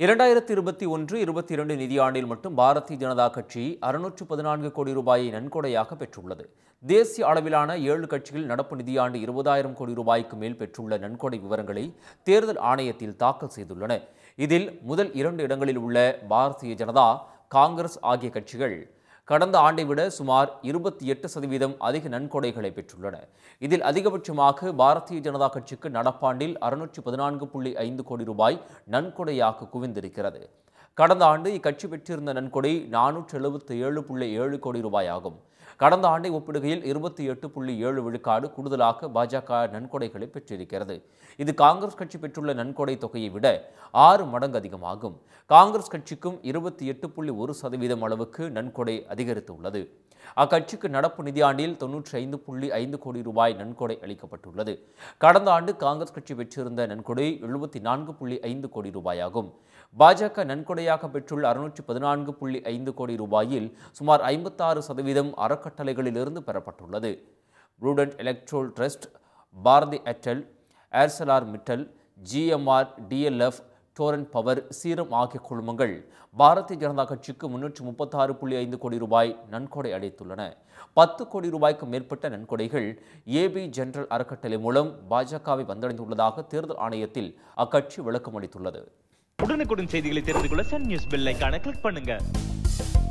இரண்டாயிரத்தி இருபத்தி ஒன்று இருபத்தி இரண்டு நிதியாண்டில் மட்டும் பாரதிய ஜனதா கட்சி அறுநூற்று பதினான்கு கோடி ரூபாயை நன்கொடையாக பெற்றுள்ளது தேசிய அளவிலான ஏழு கட்சிகள் நடப்பு நிதியாண்டு இருபதாயிரம் கோடி ரூபாய்க்கு மேல் பெற்றுள்ள நன்கொடை விவரங்களை தேர்தல் ஆணையத்தில் தாக்கல் செய்துள்ளன இதில் முதல் இரண்டு இடங்களில் உள்ள பாரதிய ஜனதா காங்கிரஸ் ஆகிய கட்சிகள் கடந்த ஆண்டை விட சுமார் இருபத்தி எட்டு சதவீதம் அதிக நன்கொடைகளை பெற்றுள்ளன இதில் அதிகபட்சமாக பாரதிய ஜனதா கட்சிக்கு நடப்பாண்டில் அறுநூற்றி பதினான்கு புள்ளி ஐந்து கோடி ரூபாய் நன்கொடையாக குவிந்திருக்கிறது கடந்த ஆண்டு இக்கட்சி பெற்றிருந்த நன்கொடை நானூற்று எழுபத்தி ஏழு புள்ளி ஏழு கோடி ரூபாய் ஆகும் கடந்த ஆண்டை ஒப்பிடுகையில் இருபத்தி எட்டு புள்ளி ஏழு விழுக்காடு கூடுதலாக பாஜக நன்கொடைகளை பெற்றிருக்கிறது இது காங்கிரஸ் கட்சி பெற்றுள்ள நன்கொடை தொகையை விட ஆறு மடங்கு அதிகமாகும் காங்கிரஸ் கட்சிக்கும் இருபத்தி எட்டு புள்ளி ஒரு சதவீதம் அளவுக்கு நன்கொடை அதிகரித்துள்ளது அக்கட்சிக்கு நடப்பு நிதியாண்டில் தொன்னூற்றி ஐந்து புள்ளி ஐந்து கோடி ரூபாய் நன்கொடை அளிக்கப்பட்டுள்ளது கடந்த ஆண்டு காங்கிரஸ் கட்சி பெற்றிருந்த நன்கொடை எழுபத்தி நான்கு புள்ளி ஐந்து கோடி ரூபாயாகும் பாஜக நன்கொடையாக பெற்றுள்ள அறுநூற்றி பதினான்கு புள்ளி ஐந்து கோடி ரூபாயில் சுமார் ஐம்பத்தாறு சதவீதம் அறக்கட்டளைகளிலிருந்து பெறப்பட்டுள்ளது Prudent Electoral Trust Bharti Airtel Arcelor Mittal GMR DLF Torrent Power Serum ஆகிய குழுமங்கள் பாரதிய ஜனதா கட்சிக்கு முன்னூற்று முப்பத்தாறு புள்ளி ஐந்து கோடி ரூபாய் நன்கொடை அளித்துள்ளன பத்து கோடி ரூபாய்க்கு மேற்பட்ட நன்கொடைகள் ஏபி ஜெனரல் அறக்கட்டளை மூலம் பாஜகவை வந்தடைந்துள்ளதாக தேர்தல் ஆணையத்தில் அக்கட்சி விளக்கம் அளித்துள்ளது உடனுக்குடன் செய்திகளை தெரிந்து கொள்ள சன் நியூஸ் பெல் ஐகானை கிளிக் பண்ணுங்க